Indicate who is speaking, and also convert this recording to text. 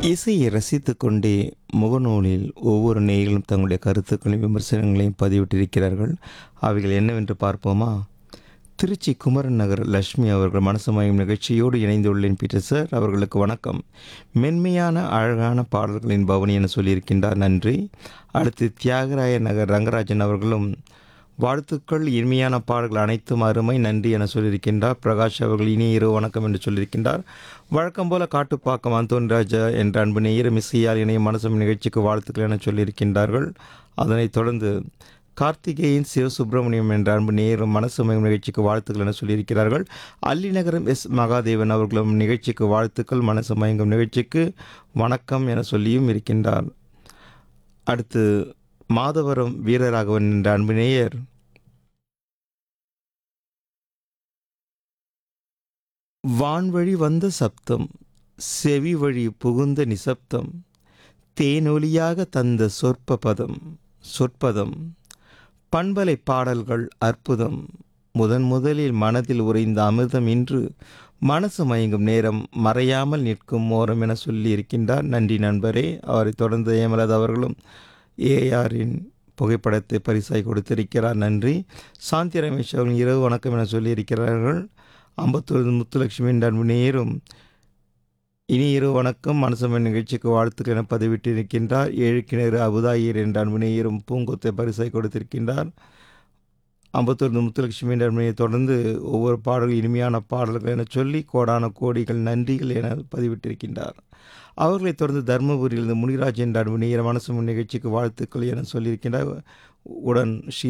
Speaker 1: இசையை ரசித்துக் கொண்டே முகநூலில் ஒவ்வொரு நேயர்களும் தங்களுடைய கருத்துக்களையும் விமர்சனங்களையும் பதிவிட்டிருக்கிறார்கள் அவைகள் என்னவென்று பார்ப்போமா திருச்சி குமரன் நகர் லட்சுமி அவர்கள் மனசமயம் நிகழ்ச்சியோடு இணைந்துள்ளேன் பீட்டர் சார் அவர்களுக்கு வணக்கம் மென்மையான அழகான பாடல்களின் பவனி என சொல்லியிருக்கின்றார் நன்றி அடுத்து தியாகராய நகர் ரங்கராஜன் அவர்களும் வாழ்த்துக்கள் இனிமையான பாடல்கள் அனைத்தும் அருமை நன்றி என சொல்லியிருக்கின்றார் பிரகாஷ் அவர்கள் இனிய இரவு வணக்கம் என்று சொல்லியிருக்கின்றார் வழக்கம் போல காட்டுப்பாக்கம் அந்தோன் ராஜா என்ற அன்பு நேயரும் இசையால் இணைய மனசம் நிகழ்ச்சிக்கு வாழ்த்துக்கள் என சொல்லியிருக்கின்றார்கள் அதனைத் தொடர்ந்து கார்த்திகேயன் சிவசுப்பிரமணியம் என்ற அன்பு நேயரும் மனசுமயம் நிகழ்ச்சிக்கு வாழ்த்துக்கள் என சொல்லியிருக்கிறார்கள் அல்லிநகரம் எஸ் மகாதேவன் அவர்களும் நிகழ்ச்சிக்கு வாழ்த்துக்கள் மனசு மயங்கும் நிகழ்ச்சிக்கு வணக்கம் என சொல்லியும் இருக்கின்றார் அடுத்து மாதவரம் வீரராகவன் என்ற அன்பு நேயர் வான்வழி வந்த சப்தம் செவி வழி புகுந்த நிசப்தம் தேனொலியாக தந்த சொற்ப பதம் சொற்பதம் பண்பலை பாடல்கள் அற்புதம் முதன் முதலில் மனதில் உறைந்த அமிர்தம் இன்று மனசு மயங்கும் நேரம் மறையாமல் நிற்கும் ஓரம் என சொல்லி இருக்கின்றார் நன்றி நண்பரே அவரை தொடர்ந்து ஏமலது அவர்களும் ஏஆரின் புகைப்படத்தை பரிசாய் கொடுத்திருக்கிறார் நன்றி சாந்தி ரமேஷ் அவர்கள் இரவு வணக்கம் என சொல்லியிருக்கிறார்கள் அம்பத்தூர் முத்துலட்சுமி என்ற அன்பு நேரும் இனி இரவு வணக்கம் மனசமன் நிகழ்ச்சிக்கு வாழ்த்துக்கள் என பதிவிட்டிருக்கின்றார் ஏழு கிணறு அபுதாயர் என்ற அன்பு நேயரும் பூங்கொத்தை பரிசாய் கொடுத்திருக்கின்றார் அம்பத்தூர் முத்துலட்சுமி என்ற அன்பனையை தொடர்ந்து ஒவ்வொரு பாடல்கள் இனிமையான பாடல்கள் என சொல்லி கோடான கோடிகள் நன்றிகள் என பதிவிட்டிருக்கின்றார் அவர்களைத் தொடர்ந்து தருமபுரியிலிருந்து முனிராஜ் என்ற அன்பு நேயர் மனசு நிகழ்ச்சிக்கு வாழ்த்துக்கள் என சொல்லியிருக்கின்றார் உடன் ஸ்ரீ